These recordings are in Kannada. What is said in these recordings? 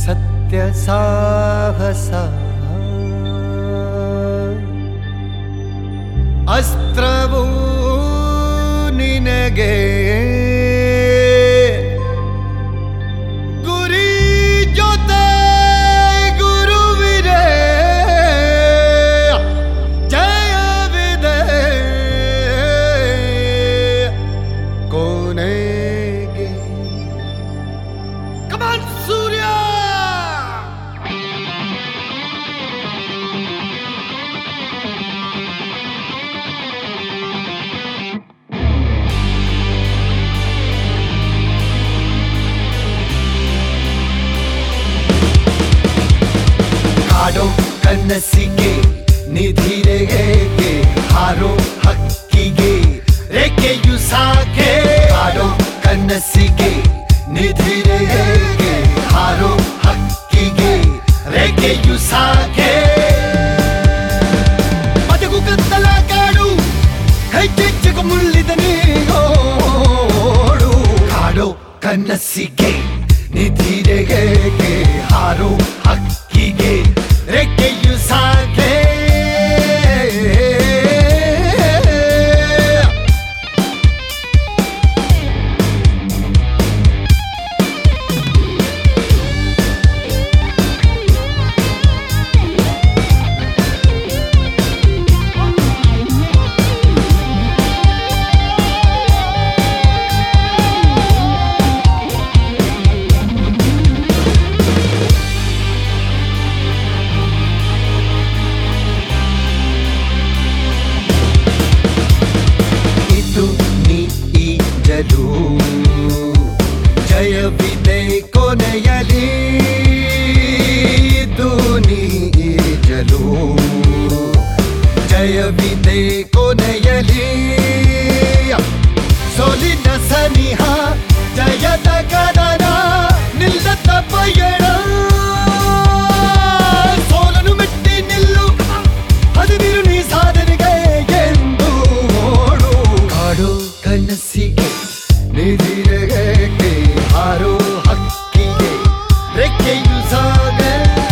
ಸತ್ಯ ಸಾಹಸ ಅಸ್ತ್ರವು ನಿನಗೆ ಗುರಿ ಜೊತೆ ಗುರುವಿರೆ ಜಯವಿದೆ ಕೊನೆಗೆ ಕಮಾನ್ ಸೂರ್ಯ ಕಾಡೋ ಕನಸಿಗೆ ನಿಧಿರೆಗೆ ಹಾರೋ ಹಕ್ಕಿಗೆ ರೆಕ್ಕೆಯು ಸಾಕೆ ಕಾಡೋ ಕನಸಿಗೆ ನಿಧಿರೆಗೆ ಹಾರೋ ಹಕ್ಕಿಗೆ ರೆಕ್ಕೆಯು ಸಾಕೆ ಬದುಕು ಕತ್ತಲ ಕಾಡು ಹೆಜ್ಜೆಜ್ಜೆಗೂ ಮುಳ್ಳಿದ ನೀಗೋಡು ಕಾಡೋ ಕನಸಿಗೆ ನಿಧಿರೆಗೆ ಹಾರೋ ಹಕ್ಕಿಗೆ ರೆಕ್ಕೆಯು ಸಾಕೆ ಇದು ನೀ ಈಜಲು ಜಯವಿದೆ ಕೊನೆಯಲಿ ಇದು ನೀ ಈಜಲು ಜಯವಿದೆ ಕೊನೆಯಲಿ ಸೋಲಿನ ಸನಿಹ ಜಯದ ಕದನ ನಿಲ್ಲದ ಪಯಣ ಸೋಲನು ಮೆಟ್ಟಿ ನಿಲ್ಲು ಹದಿನಿರು ನೀ ಸಾಧನೆಗೆ ಎಂದು ಓಡು ಕಾಡು ಕನಸಿಗೆ ನಿಧಿರೆಗೆ ಹಾರೋ ಹಕ್ಕಿಗೆ ರೆಕ್ಕೆಯು ಸಾಗ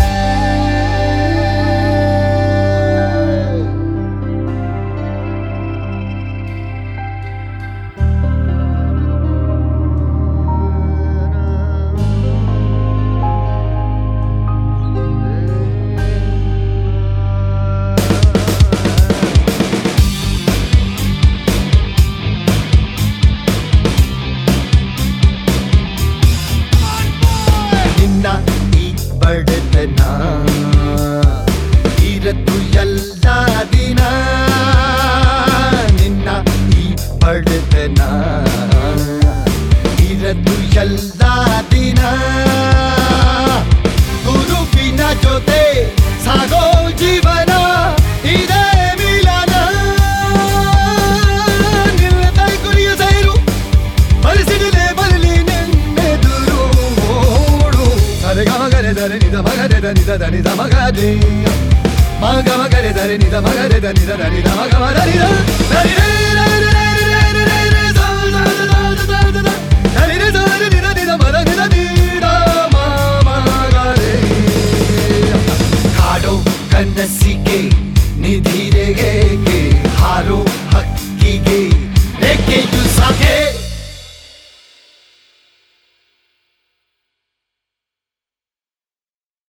ನಿನ್ನ ಈ ಬಡತನ ಇರತ್ತು ಎಲ್ಲ ದಿನ ನಿನ್ನ ಈ ಬಡತನ ಇರತ್ತು ಎಲ್ಲ ದಿನ ಗುರುವಿನ ಜೊತೆ ಸಾಗೋ ಜೀವನ ಇದೇ ಮಿಲನ ನಿಲ್ಲದ ಗುರಿಯ ಸೇರು ಪರಿಸಿಡಲೆ ಬರಲಿ ನೆನ್ನೆದುರು ಓಡು ಸರೆ ಗಮ ಗರೆ ದರೆ ನಿದ ಮಗರೆ ದ ನಿದ ದ ನಿದ ಮಗದೆ ಮಗ ಮಗರೆ ದರೆ ನಿದ ಮಗರೆ ದ ನಿದ ದ ನಿದ ಮಗ ಮದ ನಿದ ದರೆ